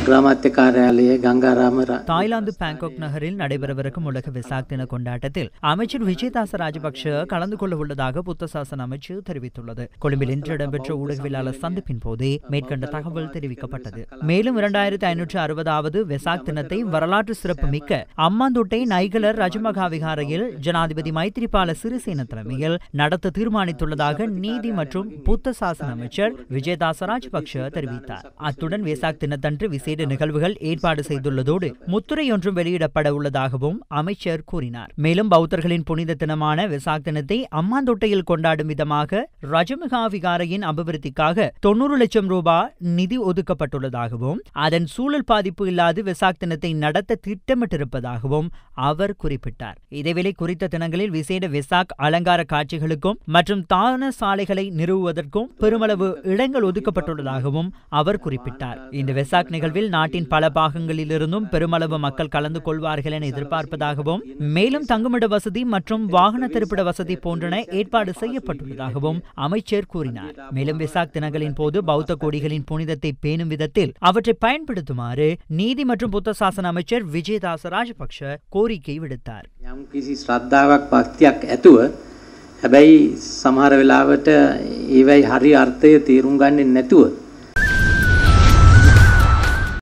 අග්‍රාමාත්‍ය කාර්යාලයේ Gangarama රා- Thailand Bangkok நகரில் நடைபெறவிருக்கும் உலக வெசாக் தின கொண்டாட்டத்தில் அமைச்சர் விஜயதாச ராஜபக்ஷ கலந்து கொள்ள உள்ளதாக புத்த சாசன அமைச்சு தெரிவித்துள்ளது கொழும்பில் இன்று இடம்பெற்ற ஊடகவியலாளர் சந்திப்பின் போதே மேற்கண்ட தகவல் தெரிவிக்கப்பட்டது மேலும் இரண்டாயிரத்தி ஐநூற்று அறுபதாவது வெசாக் தினத்தை வரலாற்று சிறப்பு மிக்க அம்மாந்தோட்டை நைகலர் ரஜமகா விகாரையில் ஜனாதிபதி மைத்திரிபால சிறிசேன தலைமையில் நடத்த தீர்மானித்துள்ளதாக நீதி மற்றும் புத்த சாசன அமைச்சர் விஜயதாச ராஜபக்ஷ தெரிவித்தார் அத்துடன் வெசாக் தினத்தன்று விசேட நிகழ்வுகள் ஏற்பாடு செய்துள்ளதோடு முத்துரை ஒன்றும் வெளியிடப்பட உள்ளதாகவும் அமைச்சர் கூறினார் மேலும் பௌத்தர்களின் புனித தினமான வெசாக் தினத்தை அம்மாந்தோட்டையில் கொண்டாடும் விதமாக ரஜமகா விகாரையின் அபிவிருத்திக்காக தொண்ணூறு லட்சம் ரூபாய் நிதி ஒதுக்கப்பட்டுள்ளதாகவும் அதன் சூழல் பாதிப்பு இல்லாது வெசாக் தினத்தை நடத்த திட்டமிட்டிருப்பதாகவும் அவர் குறிப்பிட்டார் இதேவேளை குறித்த தினங்களில் விசேட வெசாக் அலங்கார காட்சிகளுக்கும் மற்றும் தான சாலைகளை நிறுவுவதற்கும் பெருமளவு இடங்கள் ஒதுக்கப்பட்டுள்ளதாகவும் அவர் குறிப்பிட்டார் இந்த வெசாக் நிகழ்வில் நாட்டின் பல பாகங்களிலிருந்தும் பெருமளவு மக்கள் கலந்து கொள்வார்கள் என எதிர்பார்ப்பதாகவும் மேலும் தங்குமிட வசதி மற்றும் வாகன திருப்பிட வசதி போன்றன ஏற்பாடு செய்யப்பட்டுள்ளதாகவும் அமைச்சர் கூறினார் மேலும் வெசாக் தினங்களின் போது பௌத்த கொடிகளின் புனிதத்தை பேணும் விதத்தில் அவற்றை பயன்படுத்துமாறு நீதி மற்றும் புத்த சாசன அமைச்சர் விஜயதாச ராஜபக்ஷ கோரிக்கை விடுத்தார் යම් කිසි ශ්‍රද්ධාවක් භක්තියක් ඇතුව හැබැයි සමහර වෙලාවට ඒවයි හරි අර්ථය තේරුම් ගන්නේ නැතුව